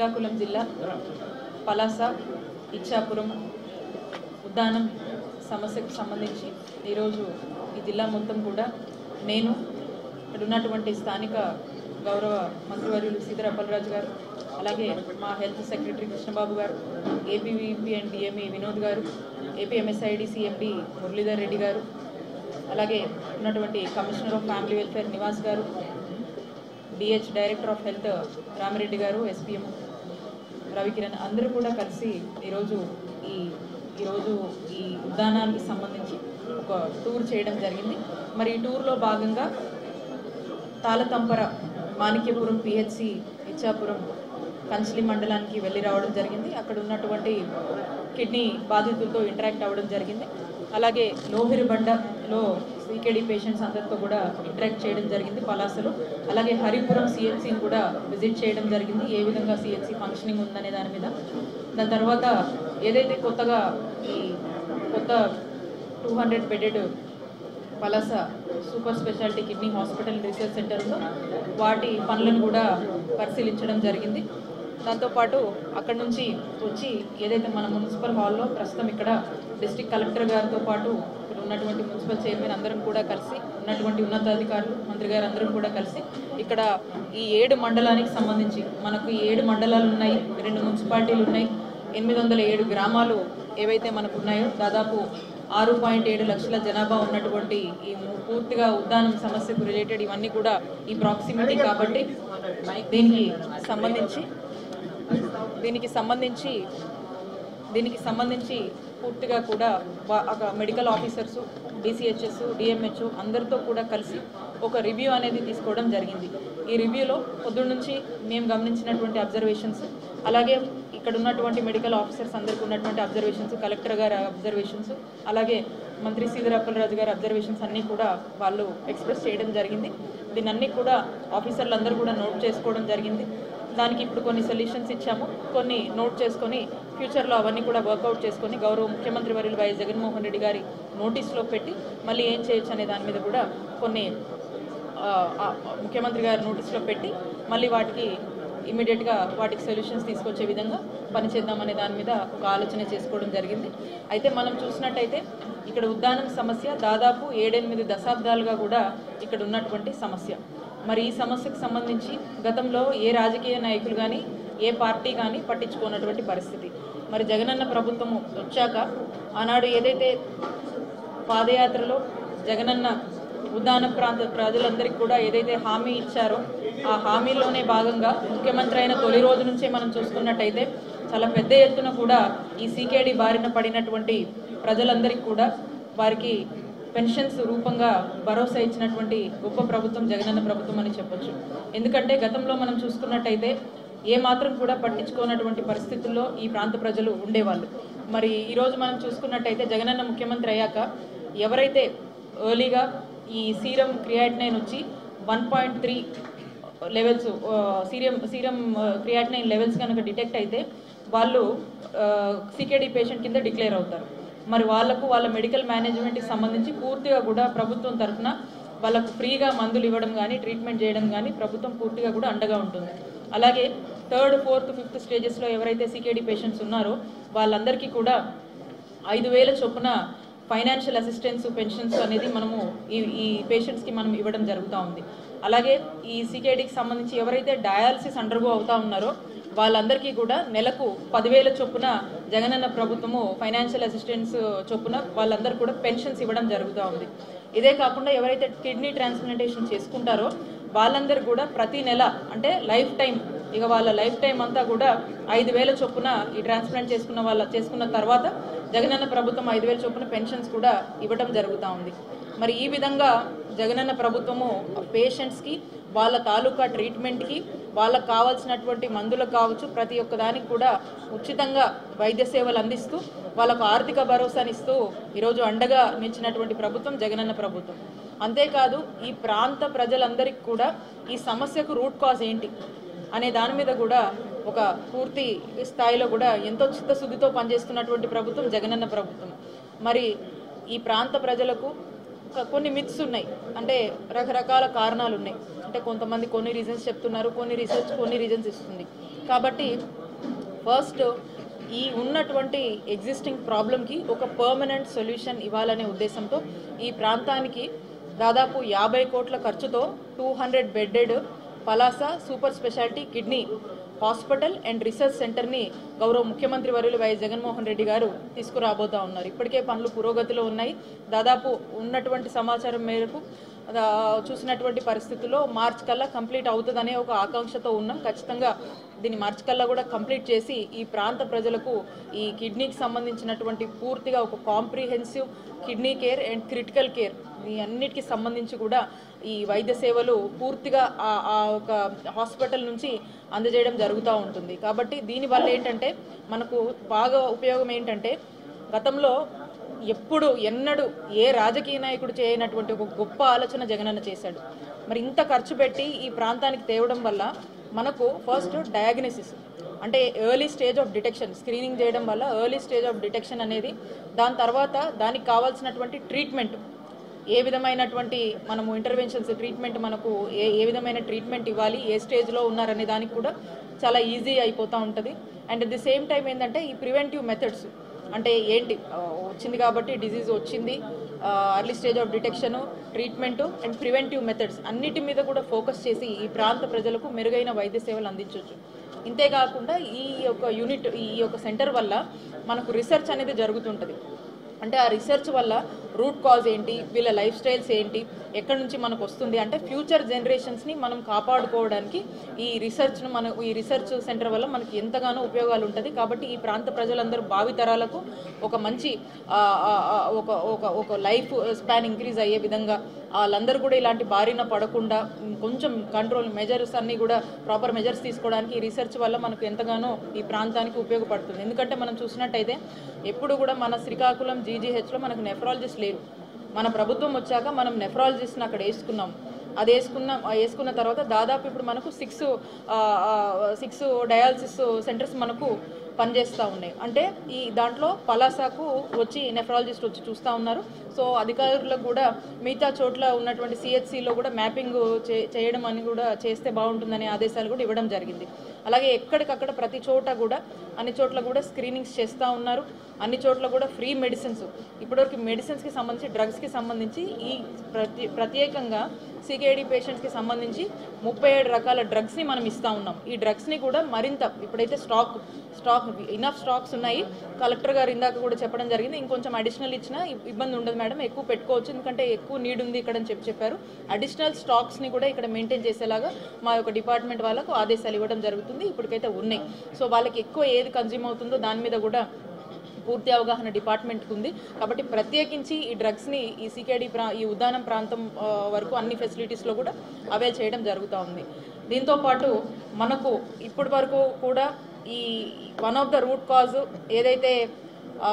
శ్రీకాకుళం జిల్లా పలాస ఇచ్చాపురం ఉద్దానం సమస్యకు సంబంధించి ఈరోజు ఈ జిల్లా మొత్తం కూడా నేను ఇక్కడ ఉన్నటువంటి స్థానిక గౌరవ మంత్రివర్యులు సీతారాపల్రాజు గారు అలాగే మా హెల్త్ సెక్రటరీ కృష్ణబాబు గారు APVP and DME Vinod garu AP MSID CMD Muralidhar Reddy garu అలాగే ఉన్నటువంటి commissioner of family welfare Nivas garu DH director of health Ramireddy garu SPM Ravikiran అందరూ కూడా కలిసి ఈరోజు ఈ ఈరోజు ఈ ఉద్యానానికి సంబంధించి ఒక టూర్ చేయడం జరిగింది మరి ఈ టూర్లో భాగంగా తాళతంపర మాణిక్యపురం పిహెచ్సి ఇచ్చాపురం కంచిలి మండలానికి వెళ్ళి రావడం జరిగింది అక్కడ ఉన్నటువంటి కిడ్నీ బాధితులతో ఇంటరాక్ట్ అవ్వడం జరిగింది అలాగే లోహిరి బండలో సీకేడి పేషెంట్స్ అందరితో కూడా ఇంటరాక్ట్ చేయడం జరిగింది పలాసలో అలాగే హరిపురం సిహెచ్సిని కూడా విజిట్ చేయడం జరిగింది ఏ విధంగా సిహెచ్సి ఫంక్షనింగ్ ఉందనే దాని మీద దాని తర్వాత ఏదైతే కొత్తగా ఈ కొత్త two hundred bedded Palasa super speciality kidney hospital research centre ఉందో వాటి పనులను కూడా పరిశీలించడం జరిగింది దాంతోపాటు అక్కడ నుంచి వచ్చి ఏదైతే మన మున్సిపల్ హాల్లో ప్రస్తుతం ఇక్కడ డిస్ట్రిక్ట్ కలెక్టర్ గారితో పాటు ఇక్కడ ఉన్నటువంటి మున్సిపల్ చైర్మన్ అందరం కూడా కలిసి ఉన్నటువంటి ఉన్నతాధికారులు మంత్రి గారు అందరం కూడా కలిసి ఇక్కడ ఈ ఏడు మండలానికి సంబంధించి మనకు ఈ ఏడు మండలాలు ఉన్నాయి రెండు మున్సిపాలిటీలు ఉన్నాయి ఎనిమిది వందల ఏడు గ్రామాలు ఏవైతే మనకు ఉన్నాయో దాదాపు ఆరు పాయింట్ ఏడు లక్షల జనాభా ఉన్నటువంటి ఈ ము- పూర్తిగా ఉద్దానం సమస్యకు రిలేటెడ్ ఇవన్నీ కూడా ఈ ప్రాక్సిమిటీ కాబట్టి దీనికి సంబంధించి దీనికి సంబంధించి దీనికి సంబంధించి పూర్తిగా కూడా వా- ఒక మెడికల్ ఆఫీసర్స్ డిసిహెచ్ఎస్ డిఎంహెచ్ అందరితో కూడా కలిసి ఒక రివ్యూ అనేది తీసుకోవడం జరిగింది ఈ రివ్యూలో పొద్దున్న నుంచి మేము గమనించినటువంటి అబ్జర్వేషన్స్ అలాగే ఇక్కడ ఉన్నటువంటి మెడికల్ ఆఫీసర్స్ అందరికీ ఉన్నటువంటి అబ్జర్వేషన్స్ కలెక్టర్ గారి అబ్జర్వేషన్స్ అలాగే మంత్రి సీదరప్పలరాజు గారి అబ్జర్వేషన్స్ అన్నీ కూడా వాళ్ళు ఎక్స్ప్రెస్ చేయడం జరిగింది దీన్ని అన్నీ కూడా ఆఫీసర్లు అందరూ కూడా నోట్ చేసుకోవడం జరిగింది దానికి ఇప్పుడు కొన్ని సొల్యూషన్స్ ఇచ్చాము కొన్ని నోట్ చేసుకొని ఫ్యూచర్లో అవన్నీ కూడా వర్కౌట్ చేసుకొని గౌరవ ముఖ్యమంత్రి వర్యులు వైఎస్ జగన్మోహన్ రెడ్డి గారి నోటీస్లో పెట్టి మళ్ళీ ఏం చేయొచ్చు అనే దాని మీద కూడా కొన్ని ఆ, ఆ, ముఖ్యమంత్రి గారి నోటీస్లో పెట్టి మళ్ళీ వాటికి ఇమీడియట్గా వాటికి సొల్యూషన్స్ తీసుకొచ్చే విధంగా పనిచేద్దామనే దాని మీద ఒక ఆలోచన చేసుకోవడం జరిగింది అయితే మనం చూసినట్టయితే ఇక్కడ ఉద్దానం సమస్య దాదాపు ఏడెనిమిది దశాబ్దాలుగా కూడా ఇక్కడ ఉన్నటువంటి సమస్య మరి ఈ సమస్యకు సంబంధించి గతంలో ఏ రాజకీయ నాయకులు కానీ ఏ పార్టీ కానీ పట్టించుకోనటువంటి పరిస్థితి మరి జగనన్న ప్రభుత్వం వచ్చాక ఆనాడు ఏదైతే పాదయాత్రలో జగనన్న ఉద్దాన ప్రాంత ప్రజలందరికీ కూడా ఏదైతే హామీ ఇచ్చారో ఆ హామీలోనే భాగంగా ముఖ్యమంత్రి అయిన తొలి రోజు నుంచే మనం చూసుకున్నట్టయితే చాలా పెద్ద ఎత్తున కూడా ఈ సీకేడి బారిన పడినటువంటి ప్రజలందరికీ కూడా వారికి పెన్షన్స్ రూపంగా భరోసా ఇచ్చినటువంటి గొప్ప ప్రభుత్వం జగనన్న ప్రభుత్వం అని చెప్పొచ్చు ఎందుకంటే గతంలో మనం చూసుకున్నట్టయితే ఏ మాత్రం కూడా పట్టించుకోనటువంటి పరిస్థితుల్లో ఈ ప్రాంత ప్రజలు ఉండేవాళ్ళు మరి ఈరోజు మనం చూసుకున్నట్టయితే జగనన్న ముఖ్యమంత్రి అయ్యాక ఎవరైతే ఎర్లీగా ఈ సీరం క్రియాటినైన్ వచ్చి one point three levels serum serum creatinine levels కనుక డిటెక్ట్ అయితే వాళ్ళు సికేడి పేషెంట్ కింద డిక్లేర్ అవుతారు మరి వాళ్ళకు వాళ్ళ మెడికల్ మేనేజ్మెంట్కి సంబంధించి పూర్తిగా కూడా ప్రభుత్వం తరఫున వాళ్ళకు ఫ్రీగా మందులు ఇవ్వడం కానీ ట్రీట్మెంట్ చేయడం కానీ ప్రభుత్వం పూర్తిగా కూడా అండగా ఉంటుంది అలాగే థర్డ్ ఫోర్త్ ఫిఫ్త్ స్టేజెస్లో ఎవరైతే సికేడి పేషెంట్స్ ఉన్నారో వాళ్ళందరికీ కూడా ఐదు వేల చొప్పున ఫైనాన్షియల్ అసిస్టెన్స్ పెన్షన్స్ అనేది మనము ఈ ఈ పేషెంట్స్కి మనం ఇవ్వడం జరుగుతూ ఉంది అలాగే ఈ సికేడికి సంబంధించి ఎవరైతే డయాలసిస్ అండర్గో అవుతా ఉన్నారో వాళ్ళందరికీ కూడా నెలకు పదివేల చొప్పున జగనన్న ప్రభుత్వము ఫైనాన్షియల్ అసిస్టెన్స్ చొప్పున వాళ్ళందరూ కూడా పెన్షన్స్ ఇవ్వడం జరుగుతూ ఉంది ఇదే కాకుండా ఎవరైతే కిడ్నీ ట్రాన్స్ప్లాంటేషన్ చేసుకుంటారో వాళ్ళందరూ కూడా ప్రతి నెల అంటే లైఫ్ టైం ఇక వాళ్ళ లైఫ్ టైం అంతా కూడా ఐదు వేల చొప్పున ఈ ట్రాన్స్ప్లాంట్ చేసుకున్న వాళ్ళ చేసుకున్న తర్వాత జగనన్న ప్రభుత్వం ఐదు వేల చొప్పున పెన్షన్స్ కూడా ఇవ్వడం జరుగుతూ ఉంది మరి ఈ విధంగా జగనన్న ప్రభుత్వము పేషెంట్స్కి వాళ్ళ తాలూకా ట్రీట్మెంట్కి వాళ్ళకు కావాల్సినటువంటి మందులకు కావచ్చు ప్రతి ఒక్క దానికి కూడా ఉచితంగా వైద్య సేవలు అందిస్తూ వాళ్ళకు ఆర్థిక భరోసానిస్తూ ఈరోజు అండగా నిలిచినటువంటి ప్రభుత్వం జగనన్న ప్రభుత్వం అంతేకాదు ఈ ప్రాంత ప్రజలందరికీ కూడా ఈ సమస్యకు రూట్ కాజ్ ఏంటి అనే దాని మీద కూడా ఒక పూర్తి స్థాయిలో కూడా ఎంతో చిత్తశుద్ధితో పనిచేస్తున్నటువంటి ప్రభుత్వం జగనన్న ప్రభుత్వం మరి ఈ ప్రాంత ప్రజలకు ఒక కొన్ని మిత్స్ ఉన్నాయి అంటే రకరకాల కారణాలు ఉన్నాయి అంటే కొంతమంది కొన్ని రీజన్స్ చెప్తున్నారు కొన్ని రీసెర్చ్ కొన్ని రీజన్స్ ఇస్తుంది కాబట్టి ఫస్ట్ ఈ ఉన్నటువంటి ఎగ్జిస్టింగ్ ప్రాబ్లంకి ఒక పర్మనెంట్ సొల్యూషన్ ఇవ్వాలనే ఉద్దేశంతో ఈ ప్రాంతానికి దాదాపు యాభై కోట్ల ఖర్చుతో two hundred bedded Palasa super speciality kidney hospital and research సెంటర్ని గౌరవ ముఖ్యమంత్రి వర్యులు వైఎస్ జగన్మోహన్ రెడ్డి గారు తీసుకురాబోతా ఉన్నారు ఇప్పటికే పనులు పురోగతిలో ఉన్నాయి దాదాపు ఉన్నటువంటి సమాచారం మేరకు ఆ, చూసినటువంటి పరిస్థితుల్లో మార్చ్ కల్లా కంప్లీట్ అవుతుందనే ఒక ఆకాంక్షతో ఉన్నాం ఖచ్చితంగా దీన్ని మార్చ్ కల్లా కూడా కంప్లీట్ చేసి ఈ ప్రాంత ప్రజలకు ఈ కిడ్నీకి సంబంధించినటువంటి పూర్తిగా ఒక comprehensive kidney care and critical care ఈ అన్నిటికీ సంబంధించి కూడా ఈ వైద్య సేవలు పూర్తిగా ఆ ఆ ఒక హాస్పిటల్ నుంచి అందజేయడం జరుగుతూ ఉంటుంది కాబట్టి దీనివల్ల ఏంటంటే మనకు బాగా ఉపయోగం ఏంటంటే గతంలో ఎప్పుడు ఎన్నడూ ఏ రాజకీయ నాయకుడు చేయనటువంటి ఒక గొప్ప ఆలోచన జగనన్న చేశాడు మరి ఇంత ఖర్చు పెట్టి ఈ ప్రాంతానికి తేవడం వల్ల మనకు ఫస్ట్ డయాగ్నోసిస్ అంటే early stage of detection screening చేయడం వల్ల ఎర్లీ స్టేజ్ ఆఫ్ డిటెక్షన్ అనేది దాని తర్వాత దానికి కావాల్సినటువంటి ట్రీట్మెంట్ ఏ విధమైనటువంటి మనము ఇంటర్వెన్షన్స్ ట్రీట్మెంట్ మనకు ఏ ఏ విధమైన ట్రీట్మెంట్ ఇవ్వాలి ఏ స్టేజ్లో ఉన్నారనే దానికి కూడా చాలా ఈజీ అయిపోతూ ఉంటుంది and at the same time ఏంటంటే ఈ ప్రివెంటివ్ మెథడ్స్ అంటే ఏంటి ఆ, వచ్చింది కాబట్టి డిజీజ్ వచ్చింది early stage of detection treatment and preventive methods అన్నిటి మీద కూడా ఫోకస్ చేసి ఈ ప్రాంత ప్రజలకు మెరుగైన వైద్య సేవలు అందించవచ్చు ఇంతేకాకుండా ఈ యొక్క యూనిట్ ఈ యొక్క సెంటర్ వల్ల మనకు రీసెర్చ్ అనేది జరుగుతుంటుంది అంటే ఆ రీసెర్చ్ వల్ల రూట్ కాజ్ ఏంటి వీళ్ళ లైఫ్ స్టైల్స్ ఏంటి ఎక్కడి నుంచి మనకు వస్తుంది అంటే ఫ్యూచర్ జనరేషన్స్ని మనం కాపాడుకోవడానికి ఈ రీసెర్చ్ను మన ఈ రీసెర్చ్ సెంటర్ వల్ల మనకి ఎంతగానో ఉపయోగాలు ఉంటుంది కాబట్టి ఈ ప్రాంత ప్రజలందరూ భావితరాలకు ఒక మంచి ఆ, ఆ, ఆ, ఒక ఒక ఒక లైఫ్ స్పాన్ ఇంక్రీజ్ అయ్యే విధంగా వాళ్ళందరూ కూడా ఇలాంటి బారిన పడకుండా ఉమ్, కొంచెం కంట్రోల్ మెజర్స్ అన్నీ కూడా ప్రాపర్ మెజర్స్ తీసుకోవడానికి ఈ రీసెర్చ్ వల్ల మనకు ఎంతగానో ఈ ప్రాంతానికి ఉపయోగపడుతుంది ఎందుకంటే మనం చూసినట్టయితే ఎప్పుడు కూడా మన శ్రీకాకుళం జీజీహెచ్లో మనకు నెఫ్రాలజిస్ట్ లేరు మన ప్రభుత్వం వచ్చాక మనం నెఫ్రాలజిస్ట్ని అక్కడ వేసుకున్నాం అది వేసుకున్న ఆ వేసుకున్న తర్వాత దాదాపు ఇప్పుడు మనకు సిక్స్ సిక్స్ డయాలసిస్ సెంటర్స్ మనకు పనిచేస్తూ ఉన్నాయి అంటే ఈ దాంట్లో పలాసాకు వచ్చి నెఫ్రాలజిస్ట్ వచ్చి చూస్తూ ఉన్నారు సో అధికారులకు కూడా మిగతా చోట్ల ఉన్నటువంటి సిహెచ్సిలో కూడా మ్యాపింగ్ చే చేయడం అని కూడా చేస్తే బాగుంటుందనే ఆదేశాలు కూడా ఇవ్వడం జరిగింది అలాగే ఎక్కడికక్కడ ప్రతి చోట కూడా అన్ని చోట్ల కూడా స్క్రీనింగ్స్ చేస్తూ ఉన్నారు అన్ని చోట్ల కూడా ఫ్రీ మెడిసిన్స్ ఇప్పటివరకు మెడిసిన్స్కి సంబంధించి డ్రగ్స్కి సంబంధించి ఈ ప్రతి ప్రత్యేకంగా సికేడి పేషెంట్స్కి సంబంధించి ముప్పై ఏడు రకాల డ్రగ్స్ని మనం ఇస్తూ ఉన్నాం ఈ డ్రగ్స్ని కూడా మరింత ఇప్పుడైతే స్టాక్ స్టాక్ ఇనఫ్ స్టాక్స్ ఉన్నాయి కలెక్టర్ గారు ఇందాక కూడా చెప్పడం జరిగింది ఇంకొంచెం అడిషనల్ ఇచ్చినా ఇబ్- ఇబ్బంది ఉండదు మేడం ఎక్కువ పెట్టుకోవచ్చు ఎందుకంటే ఎక్కువ నీడ్ ఉంది ఇక్కడ అని చెప్పి చెప్పారు అడిషనల్ స్టాక్స్ని కూడా ఇక్కడ మెయింటైన్ చేసేలాగా మా యొక్క డిపార్ట్మెంట్ వాళ్ళకు ఆదేశాలు ఇవ్వడం జరుగుతుంది ఇప్పటికైతే ఉన్నాయి సో వాళ్ళకి ఎక్కువ ఏది కన్జ్యూమ్ అవుతుందో దాని మీద కూడా పూర్తి అవగాహన డిపార్ట్మెంట్కి ఉంది కాబట్టి ప్రత్యేకించి ఈ డ్రగ్స్ని ఈ సికేడి ప్రా ఈ ఉద్యానం ప్రాంతం ఆ, వరకు అన్ని ఫెసిలిటీస్లో కూడా అవైల్ చేయడం జరుగుతూ ఉంది దీంతో పాటు మనకు ఇప్పటి వరకు కూడా ఈ one of the root cause ఏదైతే ఆ,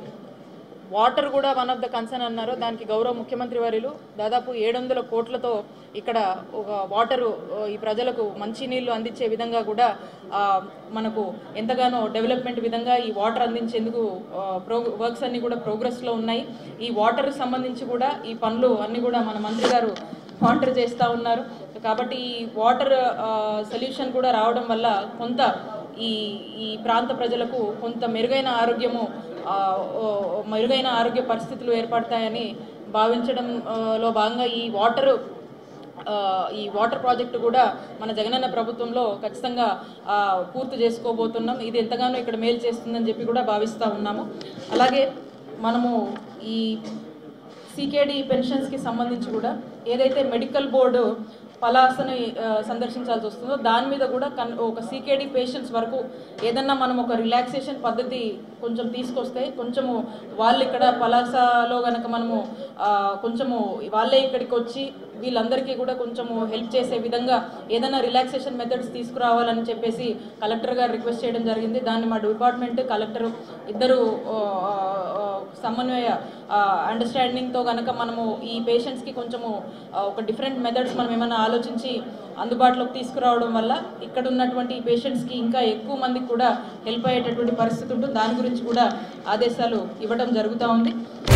వాటర్ కూడా వన్ ఆఫ్ ద కన్సర్న్ అన్నారో దానికి గౌరవ ముఖ్యమంత్రి వర్యులు దాదాపు ఏడు వందల కోట్లతో ఇక్కడ ఒక వాటరు ఆ, ఈ ప్రజలకు మంచి నీళ్లు అందించే విధంగా కూడా ఆ, మనకు ఎంతగానో డెవలప్మెంట్ విధంగా ఈ వాటర్ అందించేందుకు ఆ, ప్రో వర్క్స్ అన్ని కూడా ప్రోగ్రెస్లో ఉన్నాయి ఈ వాటర్ సంబంధించి కూడా ఈ పనులు అన్ని కూడా మన మంత్రి గారు మానిటర్ చేస్తూ ఉన్నారు కాబట్టి ఈ వాటర్ సొల్యూషన్ కూడా రావడం వల్ల కొంత ఈ ఈ ప్రాంత ప్రజలకు కొంత మెరుగైన ఆరోగ్యము ఆ, ఓ, మెరుగైన ఆరోగ్య పరిస్థితులు ఏర్పడతాయని భావించడం ఆ, లో భాగంగా ఈ వాటర్ ఆ, ఈ వాటర్ ప్రాజెక్టు కూడా మన జగనన్న ప్రభుత్వంలో ఖచ్చితంగా ఆ, పూర్తి చేసుకోబోతున్నాం ఇది ఎంతగానో ఇక్కడ మేలు చేస్తుందని చెప్పి కూడా భావిస్తూ ఉన్నాము అలాగే మనము ఈ సికేడి పెన్షన్స్కి సంబంధించి కూడా ఏదైతే మెడికల్ బోర్డు పలాసని ఆ, సందర్శించాల్సి వస్తుందో దాని మీద కూడా కన్ ఒక సికేడి పేషెంట్స్ వరకు ఏదన్నా మనం ఒక రిలాక్సేషన్ పద్ధతి కొంచెం తీసుకొస్తే కొంచెము వాళ్ళు ఇక్కడ పలాసలో కనుక మనము ఆ, కొంచెము వాళ్ళే ఇక్కడికి వచ్చి వీళ్ళందరికీ కూడా కొంచెము హెల్ప్ చేసే విధంగా ఏదైనా రిలాక్సేషన్ మెథడ్స్ తీసుకురావాలని చెప్పేసి కలెక్టర్ గారు రిక్వెస్ట్ చేయడం జరిగింది దాన్ని మా డిపార్ట్మెంట్ కలెక్టర్ ఇద్దరు ఆ, ఆ, సమన్వయ అండర్స్టాండింగ్తో కనుక మనము ఈ పేషెంట్స్కి కొంచెము ఆ, ఒక డిఫరెంట్ మెథడ్స్ మనం ఏమైనా ఆలోచించి అందుబాటులోకి తీసుకురావడం వల్ల ఇక్కడ ఉన్నటువంటి ఈ పేషెంట్స్కి ఇంకా ఎక్కువ మందికి కూడా హెల్ప్ అయ్యేటటువంటి పరిస్థితి ఉంటుంది దాని గురించి కూడా ఆదేశాలు ఇవ్వడం జరుగుతూ ఉంది